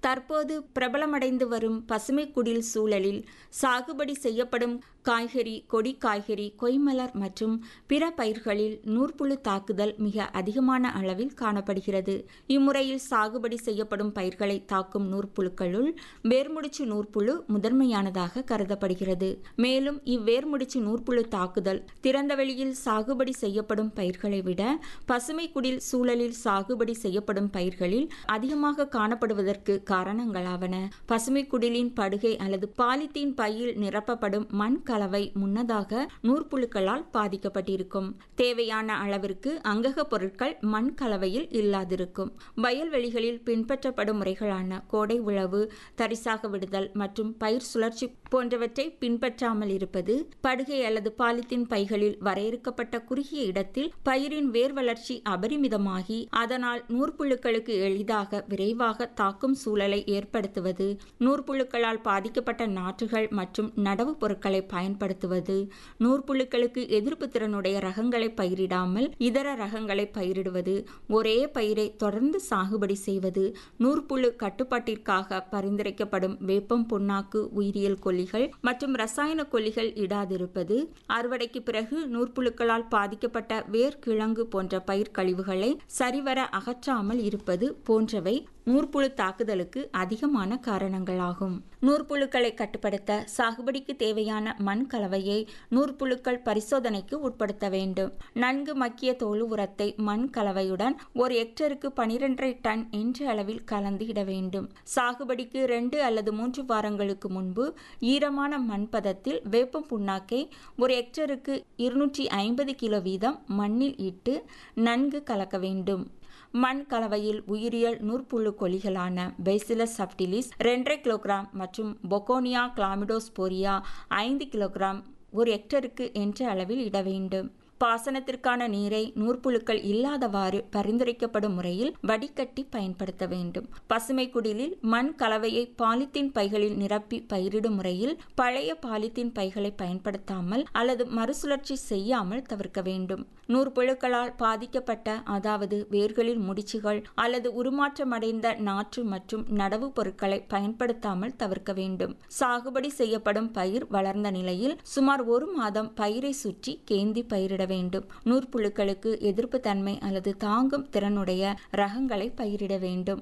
தற்போது பிரபலமடைந்து வரும் பசுமை குடில் சூழலில் சாகுபடி செய்யப்படும் காய்கறி கொடி காய்கறி கொய்மலர் மற்றும் பிற பயிர்களில் நூற்புழு தாக்குதல் மிக அதிகமான அளவில் காணப்படுகிறது இம்முறையில் சாகுபடி செய்யப்படும் பயிர்களை தாக்கும் நூற்புழுக்களுள் வேர்முடிச்சு நூற்புழு முதன்மையானதாக கருதப்படுகிறது மேலும் இவ்வேர்முடிச்சு நூற்புழு தாக்குதல் திறந்த வெளியில் சாகுபடி செய்யப்படும் பயிர்களை விட பசுமை குடில் சூழலில் சாகுபடி செய்யப்படும் பயிர்களில் அதிகமாக காணப்படுவதற்கு காரணங்களாவன பசுமை குடிலின் படுகை அல்லது பாலித்தீன் பையில் நிரப்பப்படும் மண் கலவை முன்னதாக நூற்புழுக்களால் பாதிக்கப்பட்டிருக்கும் தேவையான அளவிற்கு அங்கக பொருட்கள் மண் கலவையில் இல்லாதிருக்கும் வயல்வெளிகளில் பின்பற்றப்படும் முறைகளான கோடை உழவு தரிசாக விடுதல் மற்றும் பயிர் சுழற்சி போன்றவற்றை பின்பற்றாமல் இருப்பது படுகை அல்லது பாலித்தீன் பைகளில் வரையறுக்கப்பட்ட குறுகிய இடத்தில் பயிரின் வேர் வளர்ச்சி அபரிமிதமாகி அதனால் நூற்புழுக்களுக்கு எளிதாக விரைவாக தாக்கும் சூழலை ஏற்படுத்துவது நூற்புழுக்களால் பாதிக்கப்பட்ட நாற்றுகள் மற்றும் நடவு பொருட்களை பயன்படுத்துவது நூற்புழுக்களுக்கு எதிர்ப்பு திறனுடைய ரகங்களை பயிரிடாமல் இதர ரகங்களை பயிரிடுவது ஒரே பயிரை தொடர்ந்து சாகுபடி செய்வது நூற்புழு கட்டுப்பாட்டிற்காக பரிந்துரைக்கப்படும் வேப்பம் புண்ணாக்கு உயிரியல் கொல்லிகள் மற்றும் ரசாயன கொல்லிகள் இடாதிருப்பது அறுவடைக்கு பிறகு நூற்புழுக்களால் பாதிக்கப்பட்ட வேர்க்கிழங்கு போன்ற பயிர் கழிவுகளை சரிவர அகற்றாமல் இருப்பது போன்றவை நூற்புழு தாக்குதலுக்கு அதிகமான காரணங்களாகும் நூற்புழுக்களை கட்டுப்படுத்த சாகுபடிக்கு தேவையான மண் கலவையை நூற்புழுக்கள் பரிசோதனைக்கு உட்படுத்த வேண்டும் நன்கு மக்கிய தோலு உரத்தை மண் கலவையுடன் ஒரு ஹெக்டருக்கு பனிரெண்டரை டன் என்ற அளவில் கலந்து இட வேண்டும் சாகுபடிக்கு ரெண்டு அல்லது மூன்று வாரங்களுக்கு முன்பு ஈரமான மண் பதத்தில் வேப்பம் புண்ணாக்கை ஒரு ஹெக்டருக்கு இருநூற்றி ஐம்பது கிலோ வீதம் மண்ணில் இட்டு நன்கு கலக்க வேண்டும் மண் கலவையில் உயிரியல் நூற்புழு கொல்லிகளான பெசிலஸ் சப்டிலிஸ் ரெண்டரை கிலோகிராம் மற்றும் பொகோனியா கிளாமிடோஸ்போரியா ஐந்து கிலோகிராம் ஒரு ஹெக்டருக்கு என்ற அளவில் இட வேண்டும் பாசனத்திற்கான நீரை நூற்புழுக்கள் இல்லாதவாறு பரிந்துரைக்கப்படும் முறையில் வடிகட்டி பயன்படுத்த வேண்டும் பசுமை குடிலில் மண் கலவையை பாலித்தீன் பைகளில் நிரப்பி பயிரிடும் முறையில் பழைய பாலித்தீன் பைகளை பயன்படுத்தாமல் அல்லது மறுசுழற்சி செய்யாமல் தவிர்க்க வேண்டும் நூற்புழுக்களால் பாதிக்கப்பட்ட அதாவது வேர்களில் முடிச்சுகள் அல்லது உருமாற்றமடைந்த நாற்று மற்றும் நடவு பொருட்களை பயன்படுத்தாமல் தவிர்க்க வேண்டும் சாகுபடி செய்யப்படும் பயிர் வளர்ந்த நிலையில் சுமார் ஒரு மாதம் பயிரை சுற்றி கேந்தி பயிரிட வேண்டும் நூற்புழுக்களுக்கு எதிர்ப்பு தன்மை அல்லது தாங்கும் திறனுடைய ரகங்களை பயிரிட வேண்டும்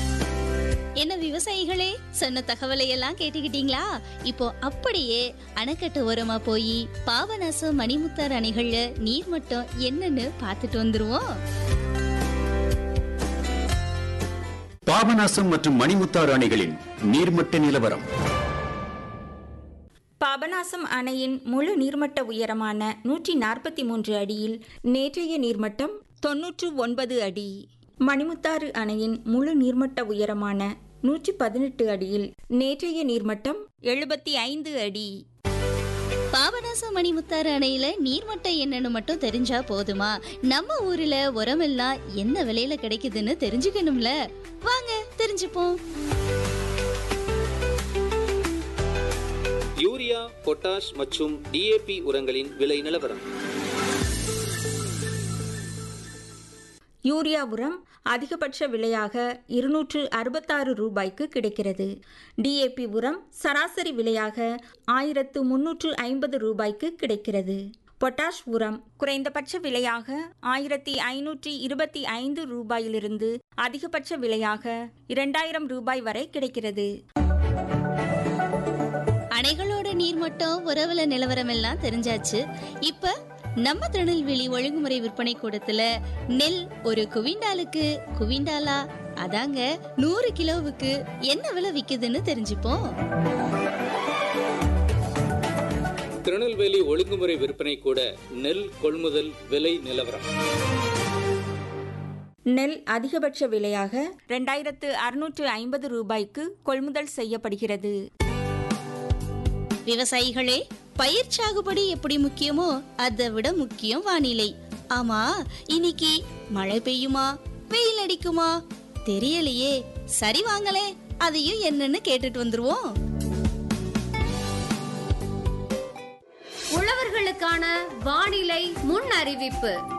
என்ன விவசாயிகளே சொன்ன தகவலை எல்லாம் கேட்டுக்கிட்டீங்களா இப்போ அப்படியே அணைக்கட்டு ஓரமா போய் பாபநாசம் மணிமுத்தார் அணைகள்ல நீர் மட்டம் என்னன்னு பார்த்துட்டு வந்துருவோம் பாபநாசம் மற்றும் மணிமுத்தாறு அணைகளின் நீர்மட்ட நிலவரம் பாபநாசம் அணையின் முழு நீர்மட்ட உயரமான நூற்றி நாற்பத்தி மூன்று அடியில் நேற்றைய நீர்மட்டம் தொன்னூற்று ஒன்பது அடி மணிமுத்தாறு அணையின் முழு நீர்மட்ட உயரமான நூற்றி பதினெட்டு அடியில் நேற்றைய நீர்மட்டம் எழுபத்தி ஐந்து அடி பாபநாசம் மணிமுத்தாறு அணையில நீர்மட்டம் என்னன்னு மட்டும் தெரிஞ்சா போதுமா நம்ம ஊர்ல உரமெல்லாம் என்ன விலையில கிடைக்குதுன்னு தெரிஞ்சுக்கணும்ல வாங்க தெரிஞ்சுப்போம் யூரியா பொட்டாஷ் மற்றும் டிஏபி உரங்களின் விலை நிலவரம் யூரியா உரம் அதிகபட்ச விலையாக இருநூற்று அறுபத்தாறு ரூபாய்க்கு கிடைக்கிறது டிஏபி உரம் சராசரி விலையாக ஆயிரத்து முன்னூற்று ஐம்பது ரூபாய்க்கு கிடைக்கிறது பொட்டாஷ் உரம் குறைந்தபட்ச விலையாக ஆயிரத்தி ஐநூற்றி இருபத்தி ஐந்து ரூபாயிலிருந்து அதிகபட்ச விலையாக இரண்டாயிரம் ரூபாய் வரை கிடைக்கிறது அணைகளோட நீர்மட்டம் உறவுல நிலவரம் எல்லாம் தெரிஞ்சாச்சு இப்ப நம்ம திருநெல்வேலி ஒழுங்குமுறை விற்பனை கூடத்துல நெல் ஒரு குவிண்டாலுக்கு குவிண்டாலா அதாங்க நூறு கிலோவுக்கு என்ன விலை விக்குதுன்னு தெரிஞ்சுப்போம் திருநெல்வேலி ஒழுங்குமுறை விற்பனை கூட நெல் கொள்முதல் விலை நிலவரம் நெல் அதிகபட்ச விலையாக ரெண்டாயிரத்து அறுநூற்று ஐம்பது ரூபாய்க்கு கொள்முதல் செய்யப்படுகிறது விவசாயிகளே பயிர் சாகுபடி எப்படி முக்கியமோ அதை விட முக்கியம் வானிலை ஆமா இன்னைக்கு மழை பெய்யுமா வெயில் அடிக்குமா தெரியலையே சரி வாங்களே அதையும் என்னன்னு கேட்டுட்டு வந்துருவோம் உழவர்களுக்கான வானிலை முன் அறிவிப்பு